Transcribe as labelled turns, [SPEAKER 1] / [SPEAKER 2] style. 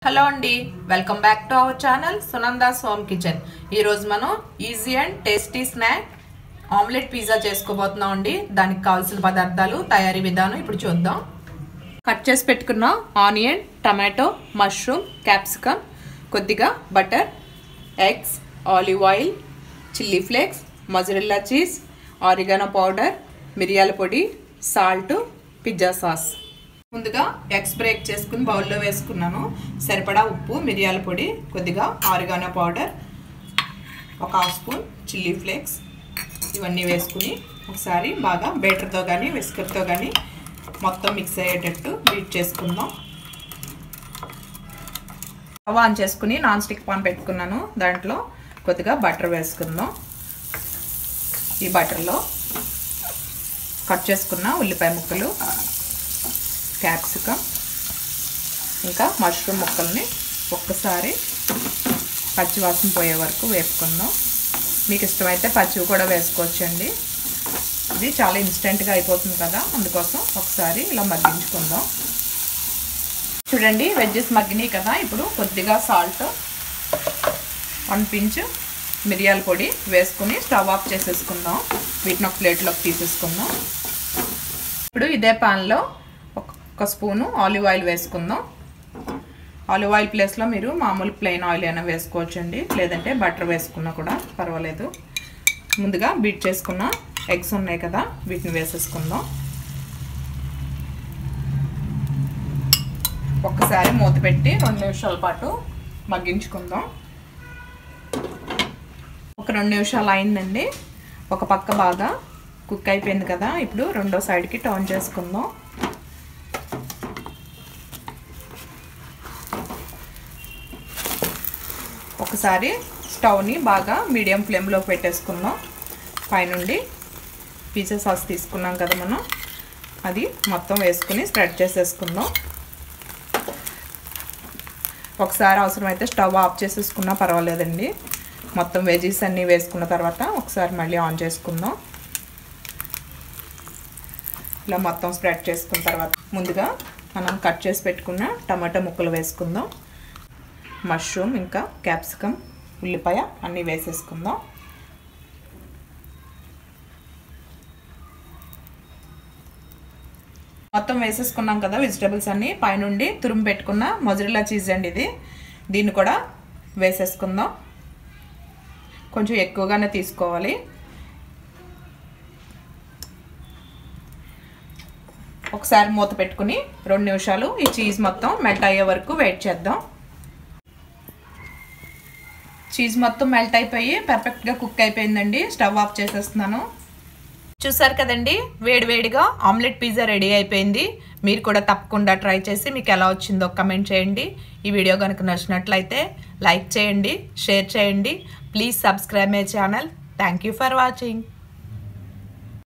[SPEAKER 1] hello అండి welcome back to our channel Sunanda's home kitchen ఈరోజు మనం easy and tasty snack omelette pizza చేసుకోబోతున్నాం అండి దానికి కావాల్సిన పదార్థాలు తయారీ విధానం ఇప్పుడు చూద్దాం కట్ చేసి పెట్టుకున్న ఆనియన్ టమాటో మష్రూమ్ క్యాప్సికమ్ కొద్దిగా butter eggs olive oil chilli flakes mozzarella cheese oregano powder మిరియాల పొడి సాల్ట్ పిజ్జా సాస్ ముందుగా ఎగ్స్ బ్రేక్ చేసుకుని బౌల్లో వేసుకున్నాను సరిపడా ఉప్పు మిరియాల పొడి కొద్దిగా ఆరిగానో పౌడర్ ఒక హాఫ్ స్పూన్ చిల్లీ ఫ్లేక్స్ ఇవన్నీ వేసుకుని ఒకసారి బాగా బేటర్తో కానీ విస్కర్తో కానీ మొత్తం మిక్స్ అయ్యేటట్టు బీట్ చేసుకుందాం స్టవ్ ఆన్ చేసుకుని నాన్ స్టిక్ పాన్ పెట్టుకున్నాను దాంట్లో కొద్దిగా బటర్ వేసుకుందాం ఈ బటర్లో కట్ చేసుకున్న ఉల్లిపాయ ముక్కలు క్యాప్సికమ్ ఇంకా మష్రూమ్ ముక్కల్ని ఒక్కసారి పచ్చివాసన పోయే వరకు వేపుకుందాం మీకు ఇష్టమైతే పచ్చివి కూడా వేసుకోవచ్చండి ఇది చాలా ఇన్స్టెంట్గా అయిపోతుంది కదా అందుకోసం ఒకసారి ఇలా మగ్గించుకుందాం చూడండి వెజ్జెస్ మగ్గినాయి కదా ఇప్పుడు కొద్దిగా సాల్ట్ వన్ పించ్ మిరియాల పొడి వేసుకుని స్టవ్ ఆఫ్ చేసేసుకుందాం వీటిని ఒక ప్లేట్లోకి తీసేసుకుందాం ఇప్పుడు ఇదే పాన్లో ఒక స్పూను ఆలివ్ ఆయిల్ వేసుకుందాం ఆలివ్ ఆయిల్ ప్లేస్లో మీరు మామూలు ప్లెయిన్ ఆయిల్ అయినా వేసుకోవచ్చండి లేదంటే బటర్ వేసుకున్నా కూడా పర్వాలేదు ముందుగా బీట్ చేసుకున్న ఎగ్స్ ఉన్నాయి కదా వీటిని వేసేసుకుందాం ఒక్కసారి మూత పెట్టి రెండు నిమిషాల పాటు మగ్గించుకుందాం ఒక రెండు నిమిషాలు అయిందండి ఒక పక్క బాగా కుక్ అయిపోయింది కదా ఇప్పుడు రెండో సైడ్కి టర్న్ చేసుకుందాం ఒకసారి స్టవ్ని బాగా మీడియం ఫ్లేమ్లో పెట్టేసుకుందాం పైనుండి పిజ్జా సాస్ తీసుకున్నాం కదా మనం అది మొత్తం వేసుకుని స్ప్రెడ్ చేసేసుకుందాం ఒకసారి అవసరమైతే స్టవ్ ఆఫ్ చేసేసుకున్నా పర్వాలేదండి మొత్తం వెజీస్ అన్నీ వేసుకున్న తర్వాత ఒకసారి మళ్ళీ ఆన్ చేసుకుందాం ఇలా మొత్తం స్ప్రెడ్ చేసుకున్న తర్వాత ముందుగా మనం కట్ చేసి పెట్టుకున్న టమాటా ముక్కలు వేసుకుందాం మష్రూమ్ ఇంకా క్యాప్సికమ్ ఉల్లిపాయ అన్నీ వేసేసుకుందాం మొత్తం వేసేసుకున్నాం కదా వెజిటేబుల్స్ అన్నీ పైనుండి తురుము పెట్టుకున్న మొజరిలా చీజ్ అండి ఇది దీన్ని కూడా వేసేసుకుందాం కొంచెం ఎక్కువగానే తీసుకోవాలి ఒకసారి మూత పెట్టుకుని రెండు నిమిషాలు ఈ చీజ్ మొత్తం మెల్ట్ అయ్యే వరకు వెయిట్ చేద్దాం చీజ్ మొత్తం మెల్ట్ అయిపోయి పర్ఫెక్ట్గా కుక్ అయిపోయిందండి స్టవ్ ఆఫ్ చేసేస్తున్నాను చూసారు కదండి వేడివేడిగా ఆమ్లెట్ పిజ్జా రెడీ అయిపోయింది మీరు కూడా తప్పకుండా ట్రై చేసి మీకు ఎలా వచ్చిందో కమెంట్ చేయండి ఈ వీడియో కనుక నచ్చినట్లయితే లైక్ చేయండి షేర్ చేయండి please subscribe my channel thank for watching